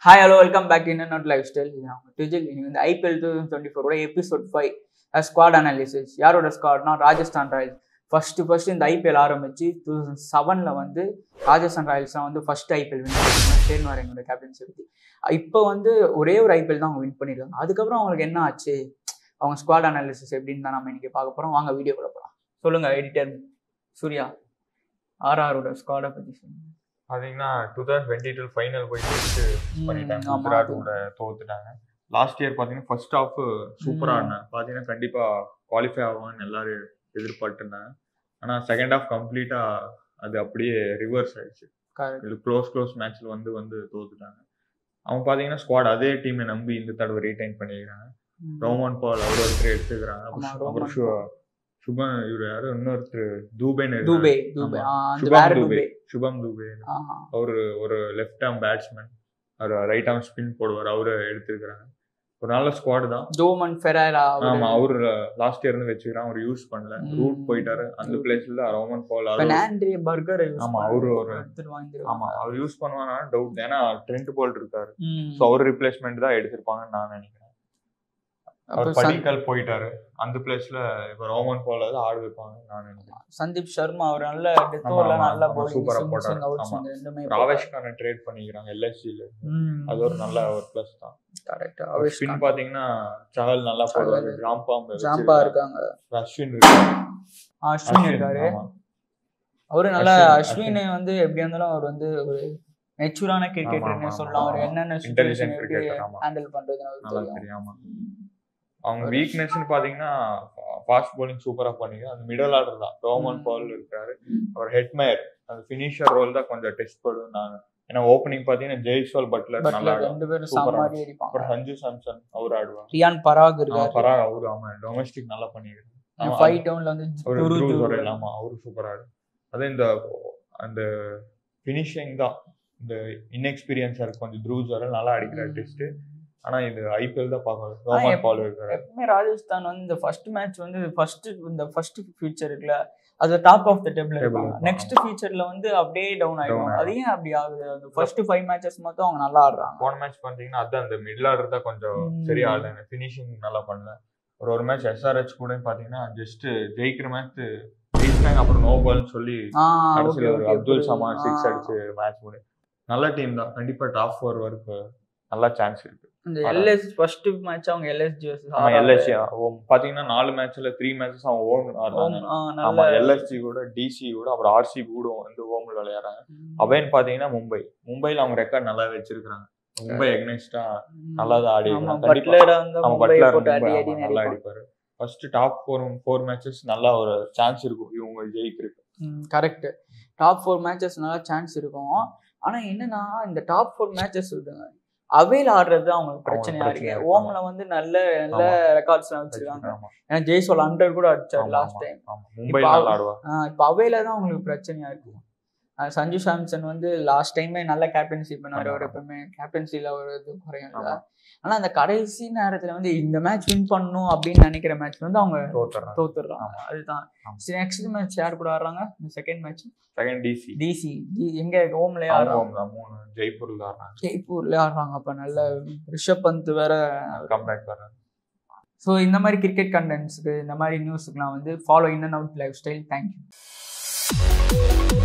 Hi hello welcome back to not life style இது நம்ம டிஜில் இன்னைக்கு வந்து ஐபிஎல் டூ தௌசண்ட் டுவெண்ட்டி ஃபோரோட எபிசோட் ஃபைவ் ஸ்குவாட் அனாலிசிஸ் யாரோட ஸ்குவாட்னா ராஜஸ்தான் ராயல்ஸ் ஃபர்ஸ்ட் ஃபர்ஸ்ட் இந்த ஐபிஎல் ஆரம்பிச்சு டூ தௌசண்ட் செவனில் வந்து ராஜஸ்தான் ராயல்ஸ்லாம் வந்து ஃபர்ஸ்ட் ஐபிஎல் வின் பண்ணிருக்காங்க சேர்வார் எங்களோட கேப்டன்சி இப்போ வந்து ஒரே ஒரு ஐபிஎல் தான் அவங்க வின் பண்ணியிருக்காங்க அதுக்கப்புறம் அவங்களுக்கு என்ன ஆச்சு அவங்க ஸ்குவாட் அனாலிசிஸ் எப்படின்னு தான் நம்ம இன்னைக்கு பார்க்க போகிறோம் வாங்க வீடியோ கூட போகலாம் சொல்லுங்க எடிட்டர் சூர்யா ஆர்ஆரோட ஸ்குவாடை பற்றி சொல்லுங்க பாத்தீங்கன்னா two thousand twenty two final போய் ஜெயிச்சு பண்ணிட்டாங்க ஆமா. குஜராத் கூட தோத்துட்டாங்க லாஸ்ட் இயர் பாத்தீங்கன்னா ஃபர்ஸ்ட் ஹாஃப் சூப்பரா ம். ஆடினாங்க பாத்தீங்கன்னா கண்டிப்பா குவாலிஃபை ஆவாங்கன்னு எல்லாரும் எதிர்பார்த்துருந்தாங்க ஆனா செகண்ட் ஹாஃப் கம்ப்ளீட்டா அது அப்படியே ரிவர்ஸ் ஆயிடுச்சு Correct. இது க்ளோஸ் க்ளோஸ் மேட்ச்ல வந்து வந்து தோத்துட்டாங்க அவங்க பாத்தீங்கன்னா ஸ்குவாட் அதே டீமை நம்பி இந்த தடவை ரீடைன் பண்ணிக்கிறாங்க ம். ரோமன் பால் அவர் ஒருத்தர் எடுத்துக்கிறாங்க ஆமா, அப்புறம் ரோமன் அப்புறம் சு- சுபம் இவர் யாரு இன்னொருத்தர் தூபேன்னு துபே இருக்காரு. துபே ஆமா. ஆ, அந்த சுபம் வேற துபே துபே சுபம் துபே ஆஹா. அவரு ஒரு லெஃப்ட் ஆர்ம் பேட்ஸ்மேன் அவர் ரைட் ஆர்ம் ஸ்பின் போடுவார் அவரு எடுத்துருக்காங்க ஒரு நல்ல ஸ்குவாட் தான் ஜோமன் ஃபெரேரா ஆமா அவரு லாஸ்ட் இயர் இருந்து வச்சுக்கிறான் அவர் யூஸ் பண்ணல ம். ரூட் போயிட்டாரு அந்த பிளேஸ்ல ரோமன் பால் அவரு பெனாண்ட்ரி பர்கர் ஆமா, அவரு ஒரு- எடுத்துட்டு வாங்கிடுவாங்க ஆமா அவர் யூஸ் பண்ணுவானா டவுட் ஏன்னா ட்ரெண்ட் பால் இருக்காரு ம். ஸோ அவர் ரிப்ளேஸ்மெண்ட் தான் எடுத்திருப்பாங்கன்னு நான் நினைக்கிறேன் அவர் அப்புறம் சந்த்- படிக்கல் போயிட்டாரு அந்த பிளேஸ்ல இப்ப ரோமன் பால் தான் ஆடு வைப்பாங்கன்னு நான் நினைக்கிறேன் சந்தீப் சர்மா அவர் நல்ல டெத் ஆமா, ஓவர்ல ஆமா, நல்ல ஆமா, bowling, சூப்பரா swing, போட்டாரு. swing, out ஆமா. swing ரெண்டுமே ராவேஷ் கான ட்ரேட் பண்ணிக்கிறாங்க எல்எஸ்சில ம். அது ஒரு நல்ல ஒரு பிளஸ் தான் கரெக்ட் ராவேஷ் ஸ்பின் கான். பாத்தீங்கன்னா சஹல் நல்லா சஹல். போடுவாரு ஜாம்பாம் ஜாம்பா இருக்காங்க அஸ்வின் இருக்காரு அஸ்வின் இருக்காரு ஆமா. அவரு நல்ல அஸ்வின், அஸ்வின் வந்து எப்படி இருந்தாலும் அவர் வந்து ஒரு மெச்சூரான ஆமா, கிரிக்கெட்டர்னு ஆமா, சொல்லலாம் அவர் ஆமா. என்னென்ன Intelligent சுச்சுவேஷன் எப்படி cricketer, ஆமா. ஹேண்டில் பண்றதுன்னு அவருக்கு நல்லா தெரியும் தெரியாம அவங்க வீக்னஸ்னு பாத்தீங்கன்னா ஃபாஸ்ட் bowling சூப்பரா பண்ணிக்க அந்த மிடல் ஆர்டர் தான் ரோமன் ம். பால் இருக்காரு அவர் ஹெட்மயர் அந்த ஃபினிஷர் ரோல் தான் கொஞ்சம் டெஸ்ட் பண்ணும் நான் ஏன்னா ஓப்பனிங் பாத்தீங்கன்னா ஜெய்ஸ்வால் பட்லர் பட் நல்லா ஆடுவாங்க ரெண்டு பேரும் சூப்பரா. சாமாடி அடிப்பாங்க அப்புறம் சஞ்சு சாம்சன் அவர் ஆடுவாங்க ரியான் பராக் ஆமா, இருக்காரு பரவாயில்ல அவரு ஆமா டொமஸ்டிக் நல்லா பண்ணிக்கிறாரு ஃபைவ் டவுன்ல வந்து ஒரு துரு த்ரூ துரு. வரல ஆமா அவரு சூப்பரா ஆடு அதே இந்த அந்த ஃபினிஷிங் தான் இந்த இன்எக்ஸ்பீரியன்ஸா இருக்கு கொஞ்சம் த்ரூஸ் வர நல்லா அடிக்கிற ம். டெஸ்ட் ஆனா இது ஐபிஎல் தான் பார்க்கணும் ரோமன் எப்- பால் இருக்காரு எப்பவுமே ராஜஸ்தான் வந்து இந்த ஃபர்ஸ்ட் மேட்ச் வந்து ஃபர்ஸ்ட் இந்த ஃபர்ஸ்ட் ஃபியூச்சர் இருக்குல்ல அது top of the table Table இருப்பாங்க இருப்பாங்க. நெக்ஸ்ட் ஃபியூச்சர்ல வந்து அப்படியே டவுன் ஆயிடும் ஆயிடும். அது ஏன் அப்படி ஆகுது அந்த ஃபர்ஸ்ட் ஃபைவ் மேட்சஸ் மட்டும் அவங்க நல்லா ஆடுறாங்க போன மேட்ச் பாத்தீங்கன்னா அதான் அந்த மிடில் ஆர்டர் தான் கொஞ்சம் ம். சரியா ஆடல ஃபினிஷிங் நல்லா பண்ணல ஒரு ஒரு மேட்ச் எஸ்ஆர்ஹெச் கூட பாத்தீங்கன்னா ஜஸ்ட் ஜெயிக்கிற மேட்ச் ஜெயிச்சிட்டாங்க அப்புறம் நோ பால்னு சொல்லி ஆ, கடைசியில் okay, ஒரு okay, அப்துல் புரியுது. சமான் சிக்ஸ் ஆ, அடிச்சு மேட்ச் முடியும் நல்ல டீம் தான் கண்டிப்பா டாப் ஃபோர் வரைக்கு நல்லா சான்ஸ் இருக்கு இந்த எல்எஸ் ஃபர்ஸ்ட் மேட்ச் அவங்க எல்எஸ்ஜி ஆமா எல்எஸ்சி பாத்தீங்கன்னா நாலு மேட்ச்ல த்ரீ மேட்சஸ் அவன் ஓம் ஆடுறாங்க ஆமா நல்ல எல்எஸ்சி கூட டிசி கூட அப்புறம் ஆர்சி கூட வந்து ஓம்ல விளையாடுறாங்க அவைன்னு பாத்தீங்கன்னா மும்பை மும்பைல அவங்க ரெக்கார்ட் நல்லா வச்சிருக்காங்க மும்பை எக்னெஸ்டா நல்லா தான் ஆடி ஆமா இருக்காங்க. கண்டிப்பா பட்லர் அந்த நம்ம மும்பையை பட்லர் போட்டு அடி மும்பை, அடி ஆமா, நல்லா அடிப்பாரு first top four four matches நல்லா ஒரு சான்ஸ் இருக்கும் இவங்க ஜெயிக்கிறதுக்கு கரெக்ட் டாப் ஃபோர் மேட்சஸ் நல்லா சான்ஸ் இருக்கும் ஆனா என்னன்னா இந்த டாப் ஃபோர் மேட்சஸ் விடுங்க அவையில் ஆடுறது தான் அவங்களுக்கு பிரச்சனையா பிரச்சனையா இருக்கு இருக்கு, ஓம்ல வந்து நல்ல நல்ல ரெக்கார்ட்ஸ் வச்சிருக்காங்க ஆமா, ஏன்னா ஜெய்சோல் ஹண்ட்ரட் கூட அடிச்சார் ஆமா, லாஸ்ட் ஆமா. டைம் ஆமா. மும்பை இப்ப நல்லா ஆடுவா இப்போ அவையில தான் அவங்களுக்கு பிரச்சனையா இருக்கு அஹ் சஞ்சு சாம்சன் வந்து லாஸ்ட் டைமே நல்ல கேப்டன்சி பண்ணாரு ஆமா. அவர் எப்பவுமே கேப்டன்சில ஒரு இது குறையும் இல்ல ஆமா. ஆனா அந்த கடைசி நேரத்துல வந்து இந்த மேட்ச் வின் பண்ணணும் அப்படின்னு நினைக்கிற மேட்ச் வந்து அவங்க தோத்துறாங்க தோத்துடுறாங்க அதுதான் ஆமா. நெக்ஸ்ட் மேட்ச் யார் கூட ஆடுறாங்க இந்த second match second DC DC எங்க ஹோம்லயே ஆடுறாங்க மூணு ஜெய்ப்பூர்ல ஆடுறாங்க ஜெய்ப்பூர்ல ஆடுறாங்க அப்ப நல்ல ரிஷப் பந்த் வேற கம்பேக் வர்றாங்க ஸோ இந்த மாதிரி கிரிக்கெட் கண்டென்ட்ஸ்க்கு இந்த மாதிரி நியூஸுக்குலாம் வந்து follow in and out life style thank you